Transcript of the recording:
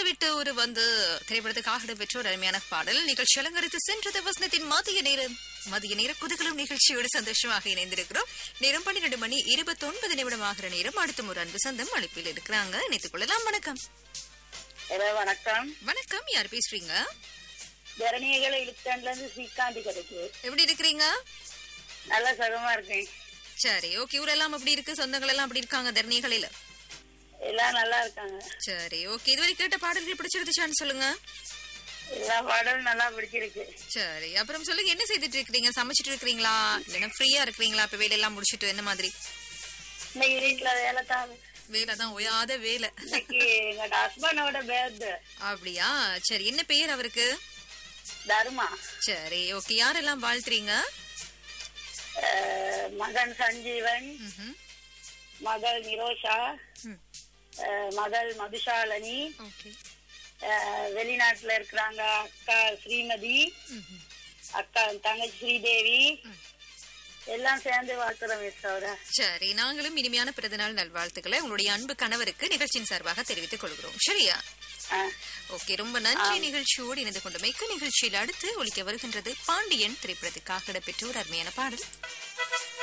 விட்டு ஒரு வந்து திரைப்படத்துக்காக இடம்பெற்ற ஒரு அருமையான பாடல் நிகழ்ச்சி அலங்கரித்து சென்றது வசனத்தின் மதிய நேரம் மதிய நேர குதகலும் நிகழ்ச்சியோடு சந்தோஷமாக இணைந்திருக்கிறோம் நேரம் பன்னிரண்டு மணி இருபத்தி ஒன்பது நிமிடம் ஆகிற நேரம் அடுத்த ஒரு அன்பு சொந்தம் அழைப்பில் இருக்கிறாங்க இணைத்துக் கொள்ளலாம் வணக்கம் ஹலோ வணக்கம் வணக்கம் யார் பேசுறீங்க தரணியகளை இழுத்தாண்டுல இருந்து ஸ்ரீகாந்தி கிடைக்கு எப்படி இருக்கிறீங்க நல்ல சுகமா இருக்கேன் சரி ஓகே ஊரெல்லாம் அப்படி இருக்கு சொந்தங்கள் எல்லாம் அப்படி இருக்காங்க தர்ணிகளில எல்லாம் நல்லா இருக்காங்க சரி ஓகே இதுவரை கேட்ட பாடல்கள் பிடிச்சிருந்துச்சான்னு சொல்லுங்க எல்லா பாடலும் நல்லா பிடிச்சிருக்கு சரி அப்புறம் சொல்லுங்க என்ன செய்துட்டு இருக்கீங்க சமைச்சிட்டு இருக்கீங்களா இல்லைன்னா ஃப்ரீயா இருக்கிறீங்களா இப்ப வேலையெல்லாம் முடிச்சிட்டு என்ன மாதிரி இன்னைக்கு வீட்டுல வேலை தான் வேலை தான் ஒயாத வேலை இன்னைக்கு எங்க ஹஸ்பண்டோட பேர்து அப்படியா சரி என்ன பெயர் அவருக்கு தர்மா சரி ஓகே யாரெல்லாம் வாழ்த்துறீங்க அஹ், மகன் சஞ்சீவன் ம்ஹும். மகள் நிரோஷா ம். அஹ், மகள் மதுஷாலனி ஓகே அஹ், வெளிநாட்டுல இருக்கிறாங்க அக்கா ஸ்ரீமதி ம்ஹும். அக்கா தங்கச்சி ஸ்ரீதேவி எல்லாம் சேர்ந்து வாழ்த்துறோம் மிஸ்ஸோட சரி நாங்களும் இனிமையான பிறந்தநாள் நல்வாழ்த்துக்களை உங்களுடைய அன்பு கணவருக்கு நிகழ்ச்சியின் சார்பாக தெரிவித்துக் கொள்கிறோம் சரியா ஓகே ரொம்ப நன்றி நிகழ்ச்சியோடு இணைந்து கொண்டமைக்கு நிகழ்ச்சியில் அடுத்து ஒலிக்க வருகின்றது பாண்டியன் திரைப்படத்துக்காக இடம்பெற்ற ஒரு அருமையான பாடல்